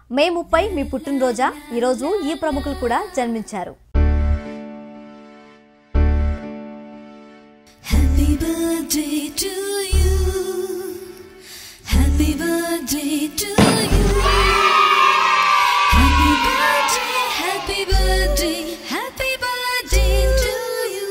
మే ముప్పై మీ పుట్టినరోజా ఈరోజు ఈ ప్రముఖులు కూడా జన్మించారు Happy birthday to you. Happy birthday to you. Happy birthday, happy birthday, happy birthday to you.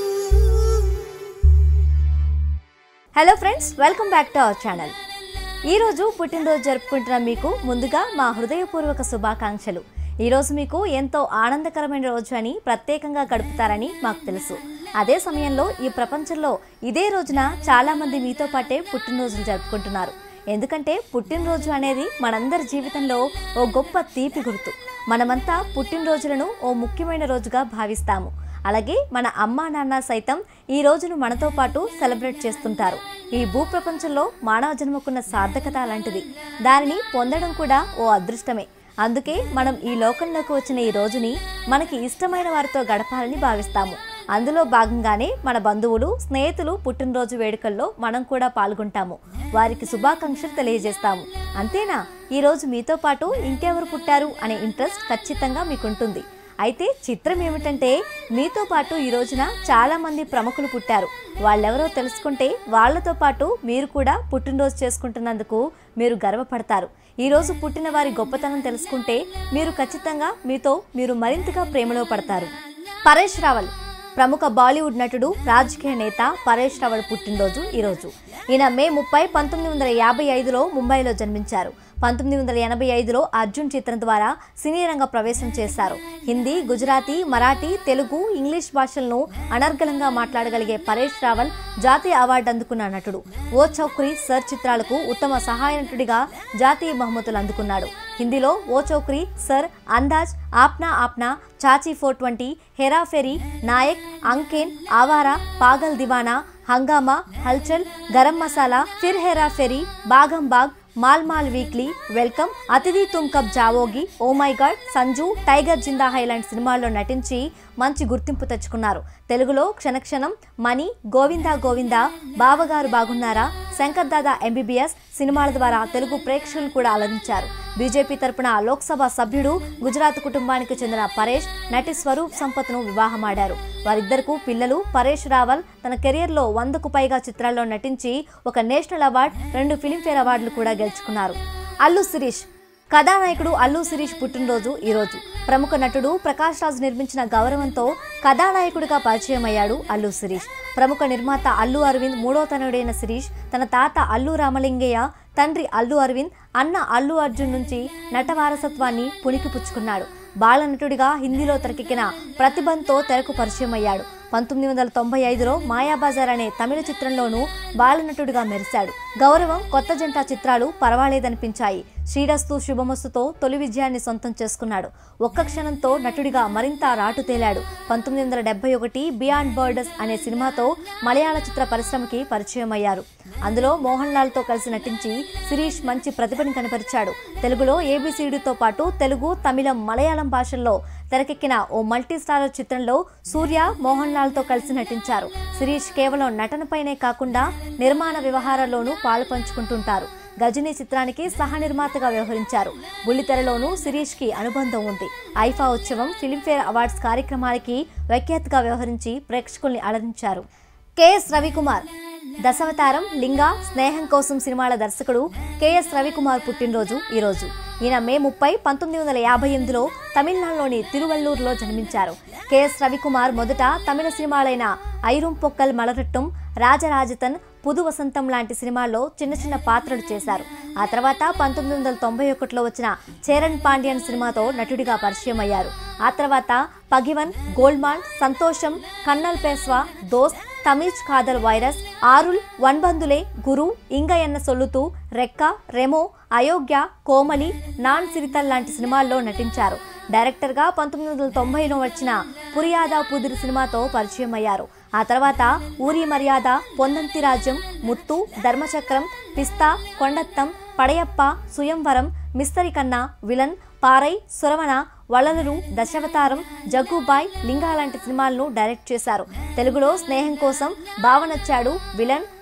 Hello friends welcome back to our channel ఈరోజు పుట్టినరోజు జరుపుకుంటున్న మీకు ముందుగా మా హృదయపూర్వక శుభాకాంక్షలు ఈరోజు మీకు ఎంతో ఆనందకరమైన రోజు అని ప్రత్యేకంగా గడుపుతారని మాకు తెలుసు అదే సమయంలో ఈ ప్రపంచంలో ఇదే రోజున చాలామంది మీతో పాటే పుట్టినరోజులు జరుపుకుంటున్నారు ఎందుకంటే పుట్టినరోజు అనేది మనందరి జీవితంలో ఓ గొప్ప తీపి గుర్తు మనమంతా పుట్టినరోజులను ఓ ముఖ్యమైన రోజుగా భావిస్తాము అలాగే మన అమ్మా నాన్న సైతం ఈ రోజును మనతో పాటు సెలబ్రేట్ చేస్తుంటారు ఈ భూప్రపంచంలో మానవ జన్మకున్న సార్థకత అలాంటిది దానిని పొందడం కూడా ఓ అదృష్టమే అందుకే మనం ఈ లోకంలోకి వచ్చిన ఈ రోజుని మనకి ఇష్టమైన వారితో గడపాలని భావిస్తాము అందులో భాగంగానే మన బంధువులు స్నేహితులు పుట్టినరోజు వేడుకల్లో మనం కూడా పాల్గొంటాము వారికి శుభాకాంక్షలు తెలియజేస్తాము అంతేనా ఈరోజు మీతో పాటు ఇంకెవరు పుట్టారు అనే ఇంట్రెస్ట్ ఖచ్చితంగా మీకుంటుంది అయితే చిత్రం ఏమిటంటే మీతో పాటు ఈ రోజున చాలా మంది ప్రముఖులు పుట్టారు వాళ్ళెవరో తెలుసుకుంటే వాళ్ళతో పాటు మీరు కూడా పుట్టినరోజు చేసుకుంటున్నందుకు మీరు గర్వపడతారు ఈ రోజు పుట్టిన వారి గొప్పతనం తెలుసుకుంటే మీరు ఖచ్చితంగా మీతో మీరు మరింతగా ప్రేమలో పడతారు పరేష్ రావల్ ప్రముఖ బాలీవుడ్ నటుడు రాజకీయ నేత పరేష్ రావల్ పుట్టినరోజు ఈరోజు ఈయన మే ముప్పై పంతొమ్మిది వందల యాభై ఐదులో ముంబైలో జన్మించారు పంతొమ్మిది వందల ఎనభై ఐదులో అర్జున్ చిత్రం ద్వారా సినీ రంగ ప్రవేశం చేశారు హిందీ గుజరాతీ మరాఠీ తెలుగు ఇంగ్లీష్ భాషలను అనర్గళంగా మాట్లాడగలిగే పరేష్ రావల్ జాతీయ అవార్డు అందుకున్న నటుడు ఓ చౌక్రీ సర్ చిత్రాలకు ఉత్తమ సహాయ నటుడిగా జాతీయ బహుమతులు అందుకున్నాడు హిందీలో ఓ చౌక్రీ sir Andaz Apna Apna Chachi four twenty Hera Pheri Nayak Aankhen Awara Pagal Deewana Hungama Hulchul Garam Masala Phir Hera Pheri Bhagam Bhag Malamaal weekly welcome Atithi Tum Kab Jaoge oh my god Sanju tiger Zinda హైలాండ్ సినిమాల్లో నటించి మంచి గుర్తింపు తెచ్చుకున్నారు తెలుగులో క్షణక్షణం మణి గోవిందా గోవిందా బావగారు బాగున్నారా శంకర్ దాదా ఎంబీబీఎస్ సినిమాల ద్వారా తెలుగు ప్రేక్షకులు కూడా అలరించారు బీజేపీ తరపున లోక్సభ సభ్యుడు గుజరాత్ కుటుంబానికి చెందిన పరేష్ నటి స్వరూప్ సంపత్ను వివాహమాడారు వారిద్దరకు పిల్లలు పరేష్ రావల్ తన కెరియర్లో వందకు పైగా చిత్రాల్లో నటించి ఒక నేషనల్ అవార్డ్ రెండు ఫిలింఫేర్ అవార్డులు కూడా గెలుచుకున్నారు అల్లు శిరీష్ కథానాయకుడు అల్లు శిరీష్ పుట్టినరోజు ఈరోజు ప్రముఖ నటుడు ప్రకాష్ రాజ్ నిర్మించిన గౌరవంతో కథానాయకుడిగా పరిచయం అయ్యాడు అల్లు శిరీష్ ప్రముఖ నిర్మాత అల్లు అరవింద్ మూడో తనుడైన శిరీష్ తన తాత అల్లు రామలింగయ్య తండ్రి అల్లు అరవింద్ అన్న అల్లు అర్జున్ నుంచి నట వారసత్వాన్ని పుణికిపుచ్చుకున్నాడు బాలనటుడిగా హిందీలో తెరకెక్కిన ప్రతిభంతో తెరకు పరిచయం అయ్యాడు పంతొమ్మిది వందల తొంభై ఐదులో మాయాబజార్ అనే తమిళ చిత్రంలోనూ బాలనటుడిగా మెరిశాడు గౌరవం కొత్త జంట చిత్రాలు పర్వాలేదనిపించాయి శ్రీరస్తు శుభమస్తుతో తొలి విజయాన్ని సొంతం చేసుకున్నాడు ఒక్క క్షణంతో నటుడిగా మరింత రాటు తేలాడు పంతొమ్మిది వందల డెబ్బై ఒకటి బియాండ్ బర్డస్ అనే సినిమాతో మలయాళ చిత్ర పరిశ్రమకి పరిచయం అయ్యారు అందులో మోహన్ లాల్తో కలిసి నటించి శిరీష్ మంచి ప్రతిభని కనపరిచాడు తెలుగులో ఏబిసిడితో పాటు తెలుగు తమిళం మలయాళం భాషల్లో తెరకెక్కిన ఓ మల్టీ స్టారర్ చిత్రంలో సూర్య మోహన్ లాల్తో కలిసి నటించారు శిరీష్ కేవలం నటనపైనే కాకుండా నిర్మాణ వ్యవహారాల్లోనూ పాలు పంచుకుంటుంటారు గజనీ చిత్రానికి సహ నిర్మాతగా వ్యవహరించారు బుల్లితెరలోనూ శిరీష్ కి అనుబంధం ఉంది ఐఫా ఉత్సవం ఫిలింఫేర్ అవార్డ్స్ కార్యక్రమానికి వ్యాఖ్యాతగా వ్యవహరించి ప్రేక్షకుల్ని అలరించారు కెఎస్ రవికుమార్ దశావతారం లింగ స్నేహం కోసం సినిమాల దర్శకుడు కెఎస్ రవికుమార్ పుట్టినరోజు ఈరోజు ఈయన మే ముప్పై పంతొమ్మిది వందల యాభై ఎనిమిదిలో తమిళనాడులోని తిరువల్లూరులో జన్మించారు కెఎస్ రవికుమార్ మొదట తమిళ సినిమాలైన ఐరుం పొక్కల్ మలరట్టం రాజరాజతన్ పుదు వసంతం లాంటి సినిమాల్లో చిన్న చిన్న పాత్రలు చేశారు ఆ తర్వాత పంతొమ్మిది వందల తొంభై ఒకటిలో వచ్చిన చేరన్ పాండ్యన్ సినిమాతో నటుడిగా పరిచయం అయ్యారు ఆ తర్వాత పగివన్ గోల్మాల్ సంతోషం కన్నల్ పేస్వా దోస్త్ తమిజ్ కాదల్ వైరస్ ఆరుల్ వన్బందులే గురు ఇంగ ఎన్న సొల్లుతూ రెక్క రెమో అయోగ్య కోమలి నాన్ సిరితల్ లాంటి సినిమాల్లో నటించారు డైరెక్టర్గా పంతొమ్మిది వందల తొంభైలో వచ్చిన పురియాదా పుదిరి సినిమాతో పరిచయం అయ్యారు ఆ తర్వాత ఊరి మర్యాద పొందంతి రాజ్యం ముత్తు ధర్మచక్రం పిస్తా కొండత్తం పడయప్ప సుయంవరం మిస్తరి కన్నా విలన్ పారై సురవణ వలలరు దశావతారం జగ్గుబాయ్ లింగా లాంటి సినిమాలను డైరెక్ట్ చేశారు తెలుగులో స్నేహం కోసం బావనచ్చాడు విలన్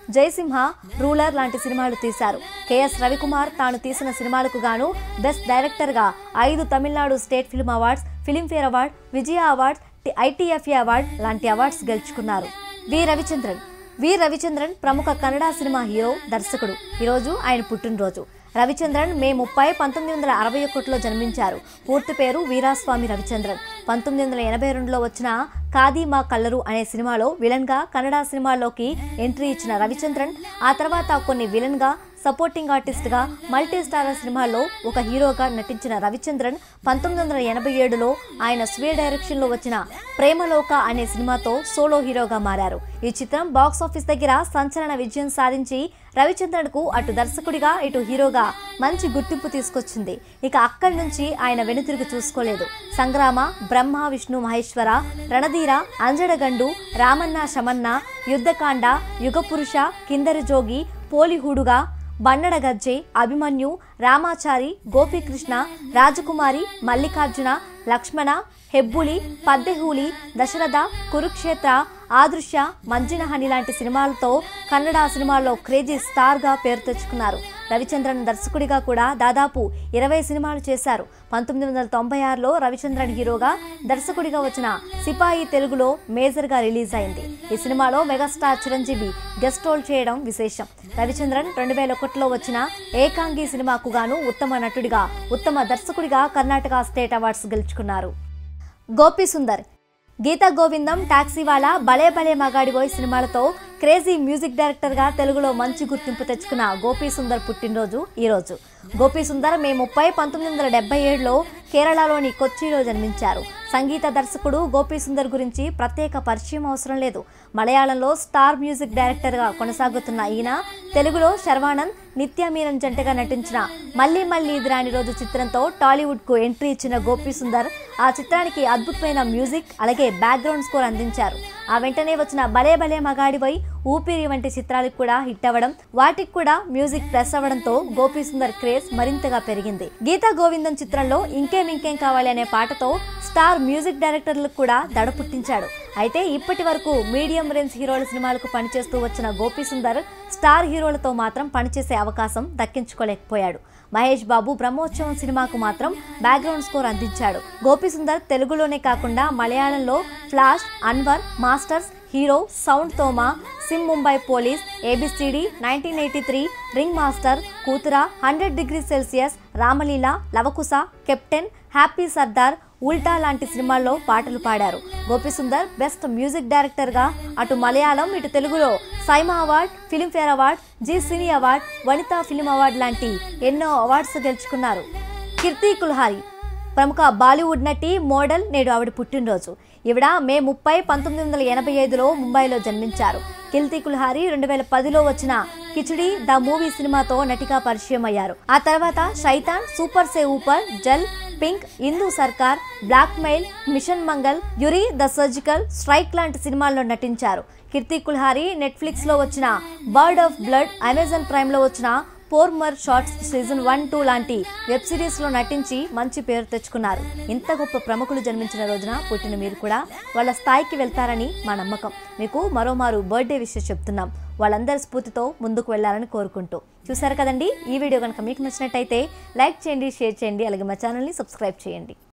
జయసింహ రూలర్ లాంటి సినిమాలు తీశారు కెఎస్ రవికుమార్ తాను తీసిన సినిమాలకు గాను బెస్ట్ డైరెక్టర్గా ఐదు Tamil Nadu state film awards Filmfare award Vijay award ITFA award లాంటి అవార్డ్స్ గెలుచుకున్నారు వి రవిచంద్రన్ వి రవిచంద్రన్ ప్రముఖ కన్నడ సినిమా హీరో దర్శకుడు ఈరోజు ఆయన పుట్టినరోజు రవిచంద్రన్ మే ముప్పై పంతొమ్మిది వందల అరవై ఒకటిలో జన్మించారు పూర్తి పేరు వీరాస్వామి రవిచంద్రన్ పంతొమ్మిది వందల ఎనభై రెండులో వచ్చిన కాది మా కల్లరు అనే సినిమాలో విలన్గా కన్నడ సినిమాల్లోకి ఎంట్రీ ఇచ్చిన రవిచంద్రన్ ఆ తర్వాత కొన్ని విలన్గా సపోర్టింగ్ ఆర్టిస్ట్గా మల్టీ స్టారర్ సినిమాల్లో ఒక హీరోగా నటించిన రవిచంద్రన్ పంతొమ్మిది వందల ఎనభై ఏడులో ఆయన స్వీయ డైరెక్షన్లో వచ్చిన ప్రేమలోక అనే సినిమాతో సోలో హీరోగా మారారు ఈ చిత్రం బాక్స్ ఆఫీస్ దగ్గర సంచలన విజయం సాధించి రవిచంద్రన్కు అటు దర్శకుడిగా ఇటు హీరోగా మంచి గుర్తింపు తీసుకొచ్చింది ఇక అక్కడి నుంచి ఆయన వెనుతిరుగు చూసుకోలేదు సంగ్రామ బ్రహ్మ విష్ణు మహేశ్వర రణధీర అంజడగండు రామన్న శమన్న యుద్ధకాండ యుగపురుష కిందరి జోగి పోలిహుడుగా బన్నడ గజ్జె అభిమన్యు రామాచారి గోపీకృష్ణ రాజకుమారి మల్లికార్జున లక్ష్మణ హెబ్బులి పద్దెహూలి దశరథ కురుక్షేత్ర ఆదృశ్య మంజినహని లాంటి సినిమాలతో కన్నడ సినిమాల్లో క్రేజీ స్టార్గా పేరు తెచ్చుకున్నారు రవిచంద్రన్ దర్శకుడిగా కూడా దాదాపు ఇరవై సినిమాలు చేశారు పంతొమ్మిది వందల తొంభై ఆరులో రవిచంద్రన్ హీరోగా దర్శకుడిగా వచ్చిన సిపాయి తెలుగులో మేజర్గా రిలీజ్ అయింది ఈ సినిమాలో మెగాస్టార్ చిరంజీవి గెస్ట్ రోల్ చేయడం విశేషం రవిచంద్రన్ రెండు వేల ఒకటిలో వచ్చిన ఏకాంగి సినిమాకు గాను ఉత్తమ నటుడిగా ఉత్తమ దర్శకుడిగా కర్ణాటక స్టేట్ అవార్డ్స్ గెలుచుకున్నారు గోపి సుందర్ గీతా గోవిందం టాక్సీవాలా భలే భలే మగాడి బాయ్ సినిమాలతో క్రేజీ మ్యూజిక్ డైరెక్టర్గా తెలుగులో మంచి గుర్తింపు తెచ్చుకున్న గోపీ సుందర్ పుట్టినరోజు ఈరోజు గోపీ సుందర్ మే ముప్పై పంతొమ్మిది వందల డెబ్బై ఏడులో కేరళలోని కొచ్చిలో జన్మించారు సంగీత దర్శకుడు గోపీ సుందర్ గురించి ప్రత్యేక పరిచయం అవసరం లేదు మలయాళంలో స్టార్ మ్యూజిక్ డైరెక్టర్గా కొనసాగుతున్న ఈయన తెలుగులో శర్వానంద్ నిత్య మీరన్ జంటగా నటించిన మళ్ళీ మళ్ళీ ఇదిరాని రోజు చిత్రంతో టాలీవుడ్కు ఎంట్రీ ఇచ్చిన గోపీ సుందర్ ఆ చిత్రానికి అద్భుతమైన మ్యూజిక్ అలాగే బ్యాక్గ్రౌండ్ స్కోర్ అందించారు ఆ వెంటనే వచ్చిన భలే భలే మగాడిపై ఊపిరి వంటి చిత్రాలకు కూడా హిట్ అవ్వడం వాటికి కూడా మ్యూజిక్ ప్లస్ అవ్వడంతో గోపీ సుందర్ క్రేజ్ మరింతగా పెరిగింది గీతా గోవిందం చిత్రంలో ఇంకేం ఇంకేం కావాలి అనే పాటతో స్టార్ మ్యూజిక్ డైరెక్టర్లకు కూడా దడ పుట్టించాడు అయితే ఇప్పటి వరకు మీడియం రేంజ్ హీరోల సినిమాలకు పనిచేస్తూ వచ్చిన గోపీ సుందర్ స్టార్ హీరోలతో మాత్రం పనిచేసే అవకాశం దక్కించుకోలేకపోయాడు మహేష్ బాబు బ్రహ్మోత్సవం సినిమాకు మాత్రం బ్యాక్గ్రౌండ్ స్కోర్ అందించాడు గోపి సుందర్ తెలుగులోనే కాకుండా మలయాళంలో flash Anwar masters hero sound Thoma సిమ్ Mumbai police ABCD nineteen eighty three ring master Koothara hundred degree Celsius Ramaleela Lavakusha captain happy Sardar Ulta లాంటి సినిమాల్లో పాటలు పాడారు గోపి సుందర్ బెస్ట్ మ్యూజిక్ డైరెక్టర్గా అటు మలయాళం ఇటు తెలుగులో SIIMA award Filmfare award Zee cine award Vanitha film award లాంటి ఎన్నో అవార్డ్స్ గెలుచుకున్నారు కీర్తి కుల్హారి ప్రముఖ బాలీవుడ్ నటి మోడల్ నేడు ఆవిడ పుట్టినరోజు ఈవిడ మే ముప్పై పంతొమ్మిది వందల ఎనభై ఐదులో ముంబైలో జన్మించారు కీర్తి కుల్హారి రెండు వేల పదిలో వచ్చిన కిచిడి ద మూవీ సినిమాతో నటిగా పరిచయం అయ్యారు ఆ తర్వాత Shaitan super Se Upar Jal pink Indu Sarkar blackmail mission Mangal Uri the surgical strike లాంటి సినిమాల్లో నటించారు కీర్తి కుల్హారి నెట్ఫ్లిక్స్ లో వచ్చిన bard of blood Amazon Prime లో వచ్చిన four more shots season one two లాంటి వెబ్ సిరీస్ లో నటించి మంచి పేరు తెచ్చుకున్నారు ఇంత గొప్ప ప్రముఖులు జన్మించిన రోజున పుట్టిన మీరు కూడా వాళ్ళ స్థాయికి వెళ్తారని మా నమ్మకం మీకు మరోమారు బర్త్డే విషయం చెప్తున్నాం వాళ్ళందరి స్ఫూర్తితో ముందుకు వెళ్ళాలని కోరుకుంటూ చూసారు కదండి ఈ వీడియో కనుక మీకు నచ్చినట్టయితే లైక్ చేయండి షేర్ చేయండి అలాగే మా ఛానల్ని సబ్స్క్రైబ్ చేయండి